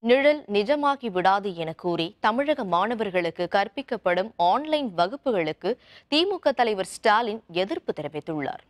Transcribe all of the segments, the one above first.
நிழல் நிஜமாகி விடாது என கூறி தமிழக மாணவர்களுக்கு கற்பிக்கப்படும் ஆன்லைன் வகுப்புகளுக்கு திமுக தலைவர் ஸ்டாலின் எதிர்ப்பு தெரிவித்துள்ளார்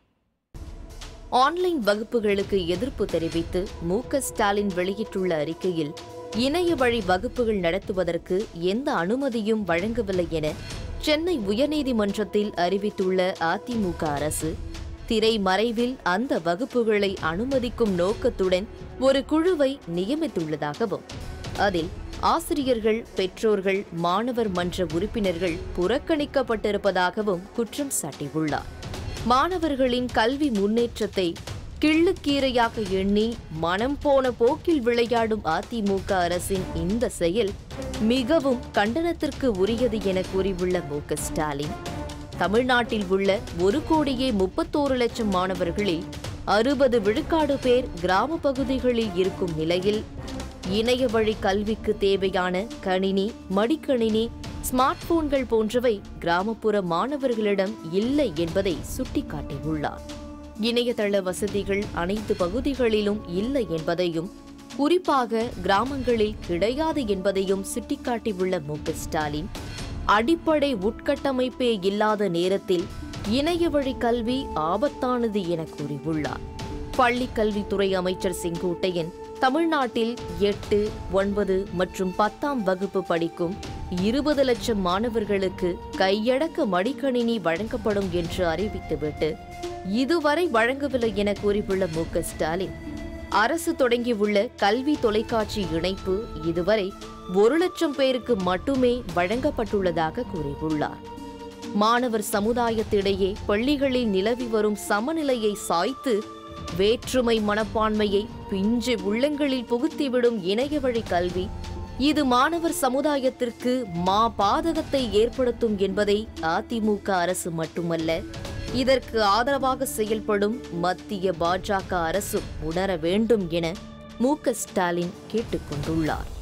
ஆன்லைன் வகுப்புகளுக்கு எதிர்ப்பு தெரிவித்து மு க ஸ்டாலின் வெளியிட்டுள்ள அறிக்கையில் இணைய வழி வகுப்புகள் நடத்துவதற்கு எந்த அனுமதியும் வழங்கவில்லை என சென்னை உயர்நீதிமன்றத்தில் அறிவித்துள்ள அதிமுக அரசு திரைமறைவில் அந்த வகுப்புகளை அனுமதிக்கும் நோக்கத்துடன் ஒரு குழுவை நியமித்துள்ளதாகவும் அதில் ஆசிரியர்கள் பெற்றோர்கள் மாணவர் மன்ற உறுப்பினர்கள் புறக்கணிக்கப்பட்டிருப்பதாகவும் குற்றம் சாட்டியுள்ளார் மாணவர்களின் கல்வி முன்னேற்றத்தை கிள்ளுக்கீரையாக எண்ணி மனம் போன போக்கில் விளையாடும் அதிமுக அரசின் இந்த செயல் மிகவும் கண்டனத்திற்கு உரியது என கூறியுள்ள மு க ஸ்டாலின் தமிழ்நாட்டில் உள்ள ஒரு கோடியே முப்பத்தோரு லட்சம் மாணவர்களில் அறுபது விழுக்காடு பேர் கிராம பகுதிகளில் இருக்கும் நிலையில் இணைய வழி கல்விக்கு தேவையான கணினி மடிக்கணினி ஸ்மார்ட் போன்கள் போன்றவை கிராமப்புற மாணவர்களிடம் இல்லை என்பதை சுட்டிக்காட்டியுள்ளார் இணையதள வசதிகள் அனைத்து பகுதிகளிலும் இல்லை என்பதையும் குறிப்பாக கிராமங்களில் கிடையாது என்பதையும் சுட்டிக்காட்டியுள்ள மு க ஸ்டாலின் அடிப்படை உட்கட்டமைப்பே இல்லாத நேரத்தில் இணைய வழி கல்வி ஆபத்தானது என கூறியுள்ளார் பள்ளிக் கல்வித்துறை அமைச்சர் செங்கோட்டையன் தமிழ்நாட்டில் எட்டு ஒன்பது மற்றும் பத்தாம் வகுப்பு படிக்கும் இருபது லட்சம் மாணவர்களுக்கு கையடக்க மடிக்கணினி வழங்கப்படும் என்று அறிவித்துவிட்டு இதுவரை வழங்கவில்லை என கூறியுள்ள மு க ஸ்டாலின் அரசு தொடங்கியுள்ள கல்வி தொலைக்காட்சி இணைப்பு இதுவரை ஒரு லட்சம் பேருக்கு மட்டுமே வழங்கப்பட்டுள்ளதாக கூறியுள்ளார் மாணவர் சமுதாயத்திடையே பள்ளிகளில் நிலவி வரும் சமநிலையை சாய்த்து வேற்றுமை மனப்பான்மையை பிஞ்சு உள்ளங்களில் புகுத்திவிடும் இணைய வழி கல்வி இது மாணவர் சமுதாயத்திற்கு மா பாதகத்தை ஏற்படுத்தும் என்பதை அதிமுக அரசு மட்டுமல்ல இதற்கு ஆதரவாக செயல்படும் மத்திய பாஜக அரசும் உணர வேண்டும் என மு க ஸ்டாலின் கேட்டுக்கொண்டுள்ளார்